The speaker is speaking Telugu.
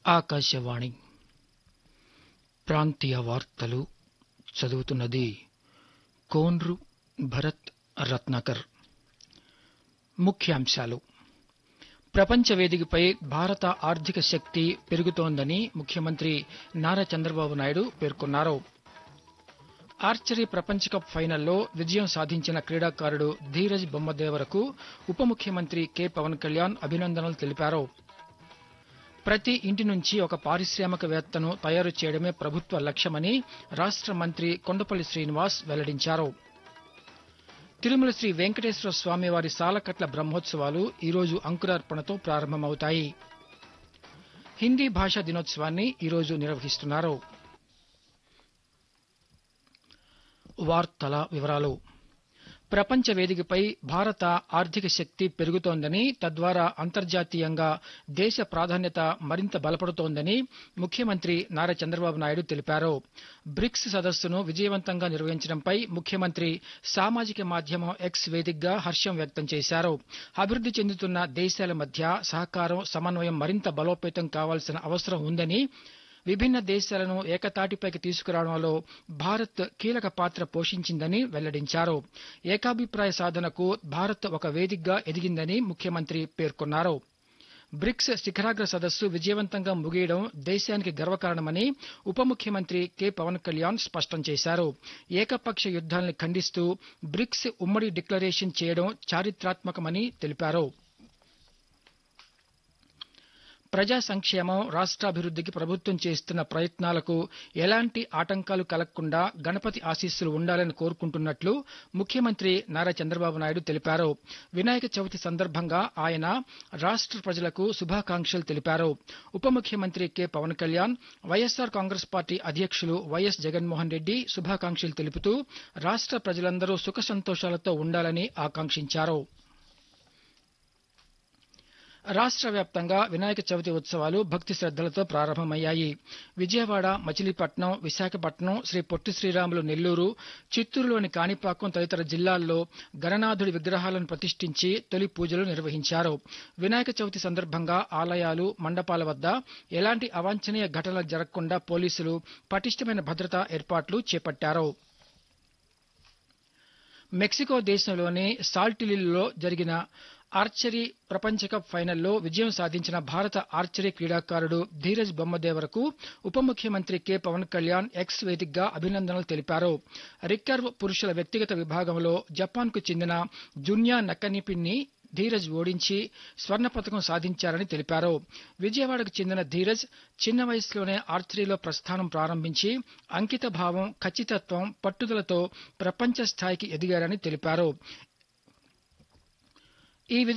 ఆకాశవాణి ప్రాంతీయ వార్తలు చదువుతున్నది కోన్రు భరత్ రత్నాకర్ ముఖ్యాంశాలు ప్రపంచ వేదికపై భారత ఆర్థిక శక్తి పెరుగుతోందని ముఖ్యమంత్రి నారా చంద్రబాబు నాయుడు పేర్కొన్నారు ఆర్చరీ ప్రపంచ కప్ ఫైనల్లో విజయం సాధించిన క్రీడాకారుడు ధీరజ్ బొమ్మదేవరకు ఉప ముఖ్యమంత్రి కె పవన్ కళ్యాణ్ అభినందనలు తెలిపారు ప్రతి ఇంటి నుంచి ఒక పారిశ్రామికవేత్తను తయారు చేయడమే ప్రభుత్వ లక్ష్యమని రాష్ట మంత్రి కొండపల్లి శ్రీనివాస్ వెల్లడించారు తిరుమల శ్రీ వెంకటేశ్వర స్వామి వారి సాలకట్ల బ్రహ్మోత్సవాలు ఈరోజు అంకురార్పణతో ప్రారంభమవుతాయి హిందీ భాషా దినోత్సవాన్ని ఈరోజు నిర్వహిస్తున్నారు వార్తల వివరాలు ప్రపంచ వేదికపై భారత ఆర్థిక శక్తి పెరుగుతోందని తద్వారా అంతర్జాతీయంగా దేశ ప్రాధాన్యత మరింత బలపడుతోందని ముఖ్యమంత్రి నారా చంద్రబాబు నాయుడు తెలిపారు బ్రిక్స్ సదస్సును విజయవంతంగా నిర్వహించడంపై ముఖ్యమంత్రి సామాజిక మాధ్యమం ఎక్స్ వేదికగా హర్షం వ్యక్తం చేశారు అభివృద్ది చెందుతున్న దేశాల మధ్య సహకారం సమన్వయం మరింత బలోపేతం కావాల్సిన అవసరం ఉందని విభిన్న దేశాలను ఏకతాటిపైకి తీసుకురావడంలో భారత్ కీలక పాత్ర పోషించిందని వెల్లడించారు ఏకాభిప్రాయ సాధనకు భారత్ ఒక వేదికగా ఎదిగిందని ముఖ్యమంత్రి పేర్కొన్నారు బ్రిక్స్ శిఖరాగ్ర సదస్సు విజయవంతంగా ముగియడం దేశానికి గర్వకారణమని ఉప ముఖ్యమంత్రి కె పవన్ కళ్యాణ్ స్పష్టం చేశారు ఏకపక్ష యుద్దాలను ఖండిస్తూ బ్రిక్స్ ఉమ్మడి డిక్లరేషన్ చేయడం చారిత్రాత్మకమని తెలిపారు ప్రజా సంక్షేమం రాష్ట్రాభివృద్ధికి ప్రభుత్వం చేస్తున్న ప్రయత్నాలకు ఎలాంటి ఆటంకాలు కలగకుండా గణపతి ఆశీస్సులు ఉండాలని కోరుకుంటున్నట్లు ముఖ్యమంత్రి నారా చంద్రబాబు నాయుడు తెలిపారు వినాయక చవితి సందర్భంగా ఆయన రాష్ట్ర ప్రజలకు శుభాకాంక్షలు తెలిపారు ఉప ముఖ్యమంత్రి K Pawan Kalyan YSR Congress party అధ్యక్షులు వైఎస్ జగన్మోహన్ రెడ్డి శుభాకాంక్షలు తెలుపుతూ రాష్ట్ర ప్రజలందరూ సుఖ సంతోషాలతో ఉండాలని ఆకాంక్షించారు రాష్ట్ర వ్యాప్తంగా వినాయక చవితి ఉత్సవాలు భక్తి శ్రద్దలతో ప్రారంభమయ్యాయి విజయవాడ మచిలీపట్నం విశాఖపట్నం శ్రీ పొట్టి శ్రీరాములు నెల్లూరు చిత్తూరులోని కాణిపాకం తదితర జిల్లాల్లో గణనాథుడి విగ్రహాలను ప్రతిష్ఠించి తొలి పూజలు నిర్వహించారు వినాయక చవితి సందర్భంగా ఆలయాలు మండపాల వద్ద ఎలాంటి అవాంఛనీయ ఘటనలు జరగకుండా పోలీసులు పటిష్టమైన భద్రతా ఏర్పాట్లు చేపట్టారు మెక్సికో దేశంలోని సాల్టిలిల్లో జరిగిన ఆర్చరీ ప్రపంచ కప్ ఫైనల్లో విజయం సాధించిన భారత ఆర్చరీ క్రీడాకారుడు ధీరజ్ బొమ్మదేవరకు ఉప ముఖ్యమంత్రి కె పవన్ కళ్యాణ్ ఎక్స్ వేదికగా అభినందనలు తెలిపారు రికర్వ్ పురుషుల వ్యక్తిగత విభాగంలో జపాన్కు చెందిన జున్యా నక్కనిపిన్ని ధీరజ్ ఓడించి స్వర్ణ పథకం సాధించారని తెలిపారు విజయవాడకు చెందిన ధీరజ్ చిన్న వయసులోనే ఆర్చరీలో ప్రస్థానం ప్రారంభించి అంకిత భావం ఖచ్చితత్వం పట్టుదలతో ప్రపంచ స్థాయికి ఎదిగారని తెలిపారు ఈ